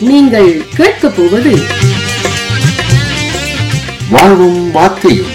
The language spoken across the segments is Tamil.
நீங்கள் கேட்கப் போவது வாழ்வும் வார்த்தையும்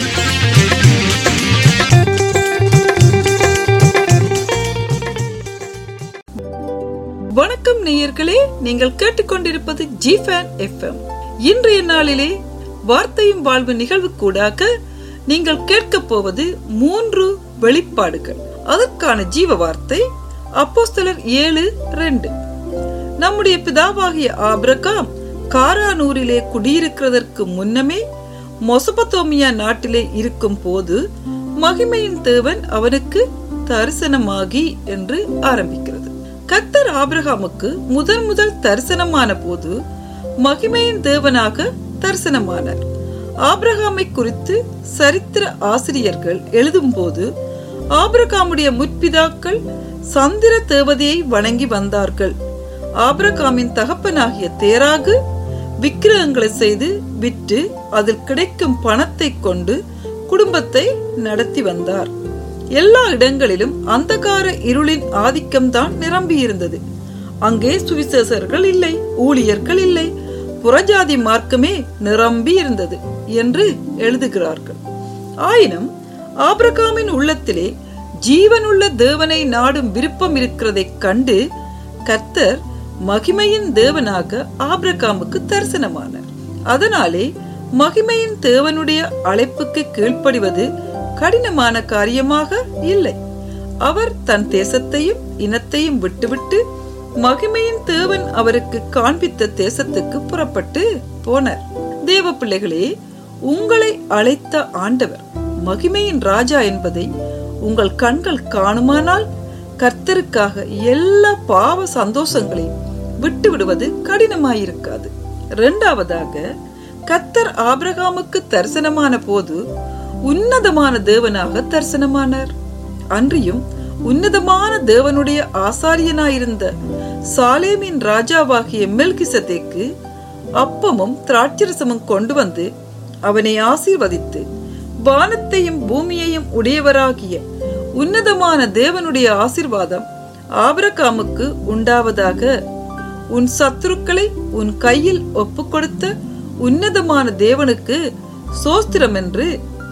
வணக்கம் நேயர்களே நீங்கள் கேட்டுக்கொண்டிருப்பது ஜிஃபேன் எஃப்எம் இன்றைய நாளிலே வார்த்தையும் வாழ்வு நிகழ்வுக்கூடாக நீங்கள் கேட்கப் போவது மூன்று வெளிப்பாடுகள் அதற்கான ஜீவ வார்த்தை அப்போஸ்தலர் ஏழு ரெண்டு நம்முடைய பிதாவாகிய ஆபிரகாம் காரானூரிலே குடியிருக்கிறதற்கு முன்னமே மொசபத்தோமியா நாட்டிலே இருக்கும் போது மகிமையின் தேவன் அவனுக்கு தரிசனமாகி என்று ஆரம்பிக்கிறது கத்தர் ஆபிரகாமுக்கு முதன் முதல் தரிசனமான போது மகிமையின் தேவனாக தரிசனமானார் ஆபிரகாமை குறித்து சரித்திர ஆசிரியர்கள் எழுதும் போது ஆபிரகாமுடைய முற்பிதாக்கள் சந்திர தேவதையை வணங்கி வந்தார்கள் ஆபிரகாமின் தகப்பனாகிய தேராகு விக்கிரகங்களை செய்து விற்று அதில் கிடைக்கும் பணத்தை கொண்டு குடும்பத்தை நடத்தி வந்தார் எல்லா இடங்களிலும் அந்தகார இருளின் ஆதிக்கம்தான் நிரம்பியிருந்தது அங்கே சுவிசேஷர்கள் இல்லை ஊழியர்கள் இல்லை புறஜாதி மார்க்கமே நிரம்பி இருந்தது என்று எழுதுகிறார்கள் ஆயினும் ஆபிரகாமின் உள்ளத்திலே ஜீவனுள்ள தேவனை நாடும் விருப்பம் இருக்கிறதைக் கண்டு கர்த்தர் மகிமையின் தேவனாக ஆபிரகாமுக்கு தரிசனமானார் அதனாலே மகிமையின் தேவனுடைய அழைப்புக்கு கீழ்ப்படிவது கடினமான காரியமாக இல்லை அவர் தன் தேசத்தையும் இனத்தையும் விட்டுவிட்டு மகிமையின் தேவன் அவருக்கு காண்பித்த தேசத்துக்கு புறப்பட்டு போனார் தேவ பிள்ளைகளே உங்களை அழைத்த ஆண்டவர் மகிமையின் ராஜா என்பதை உங்கள் கண்கள் காணுமானால் கர்த்தருக்காக எல்லா பாவ சந்தோஷங்களையும் விட்டு விடுவது கடினமாயிருக்காது இரண்டாவதாக கத்தர் ஆபிரகாமுக்கு தரிசனமான போது உன்னதமான தேவனாக தரிசனமானார் அன்றியும் உன்னதமான தேவனுடைய ஆசாரியனாயிருந்த சாலேமின் ராஜாவாகிய மெல்கிசதேக்கு அப்பமும் திராட்சரசமும் கொண்டு வந்து அவனை ஆசீர்வதித்து வானத்தையும் பூமியையும் உடையவராகிய உன்னதமான தேவனுடைய ஆசிர்வாதம் ஆபிரகாமுக்கு உண்டாவதாக உன் சத்துருக்களை உன் கையில் ஒப்புக் கொடுத்த உன்னதமான தேவனுக்கு சோஸ்திரம் என்று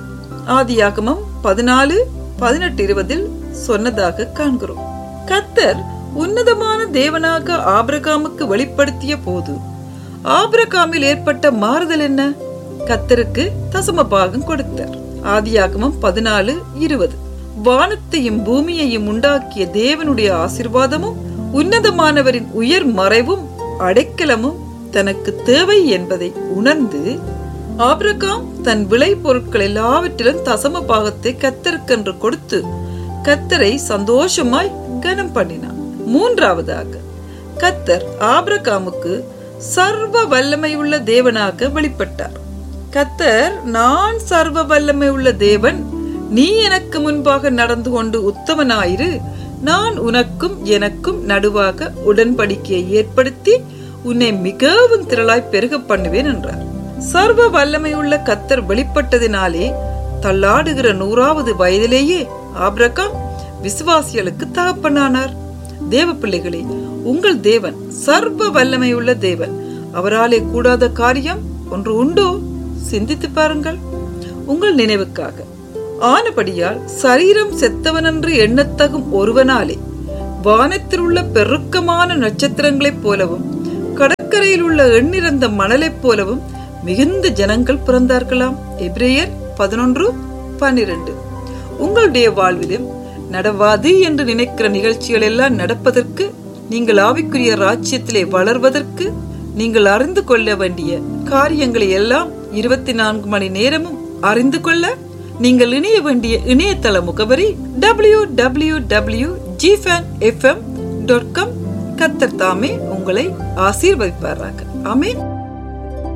ஆதியாகமம் பதினாலு பதினெட்டு இருபதில் சொன்னதாக காண்கிறோம் கத்தர் உன்னதமான தேவனாக ஆபிரகாமுக்கு வெளிப்படுத்திய போது ஆபிரகாமில் ஏற்பட்ட மாறுதல் என்ன கத்தருக்கு தசம பாகம் கொடுத்தார் ஆதியாகமம் பதினாலு இருபது வானத்தையும் பூமியையும் உண்டாக்கிய தேவனுடைய ஆசிர்வாதமும் உன்னதமானவரின் உயர் மறைவும் அடைக்கலமும் தனக்கு தேவை என்பதை உணர்ந்து ஆபிரகாம் தன் விளை பொருட்கள் எல்லாவற்றிலும் தசம பாகத்தை கத்தருக்கென்று கொடுத்து கத்தரை சந்தோஷமாய் கனம் பண்ணினான் மூன்றாவதாக கத்தர் ஆபிரகாமுக்கு சர்வ வல்லமை உள்ள தேவனாக வெளிப்பட்டார் கத்தர் நான் சர்வ வல்லமை உள்ள தேவன் நீ எனக்கு முன்பாக நடந்து கொண்டு உத்தமனாயிரு நான் உனக்கும் எனக்கும் நடுவாக உடன்படிக்கையை ஏற்படுத்தி உன்னை மிகவும் திரளாய் பெருக பண்ணுவேன் என்றார் சர்வ வல்லமை உள்ள கத்தர் வெளிப்பட்டதினாலே தள்ளாடுகிற நூறாவது வயதிலேயே ஆபிரகாம் விசுவாசிகளுக்கு தகப்பனானார் தேவ பிள்ளைகளே உங்கள் தேவன் சர்வ வல்லமை உள்ள தேவன் அவராலே கூடாத காரியம் ஒன்று உண்டோ சிந்தித்து பாருங்கள் உங்கள் நினைவுக்காக ஆனபடியால் சரீரம் செத்தவனென்று எண்ணத்தகும் ஒருவனாலே வானத்தில் உள்ள பெருக்கமான நட்சத்திரங்களைப் போலவும் கடற்கரையில் உள்ள எண்ணிறந்த மணலைப் போலவும் மிகுந்த ஜனங்கள் பிறந்தார்களாம் எப்ரேயர் பதினொன்று பன்னிரண்டு உங்களுடைய வாழ்விலும் நடவாது என்று நினைக்கிற நிகழ்ச்சிகள் எல்லாம் நடப்பதற்கு நீங்கள் ஆவிக்குரிய ராஜ்யத்திலே வளர்வதற்கு நீங்கள் அறிந்து கொள்ள வேண்டிய காரியங்களை எல்லாம் இருபத்தி நான்கு மணி நேரமும் அறிந்து கொள்ள நீங்கள் இணைய வேண்டிய இணையதள முகவரி டபிள்யூ டபிள்யூ டபிள்யூ ஜிஃபேன் எஃப்எம் டாட் காம் கத்தர் தாமே உங்களை ஆசீர்வதிப்பாராக ஆமேன்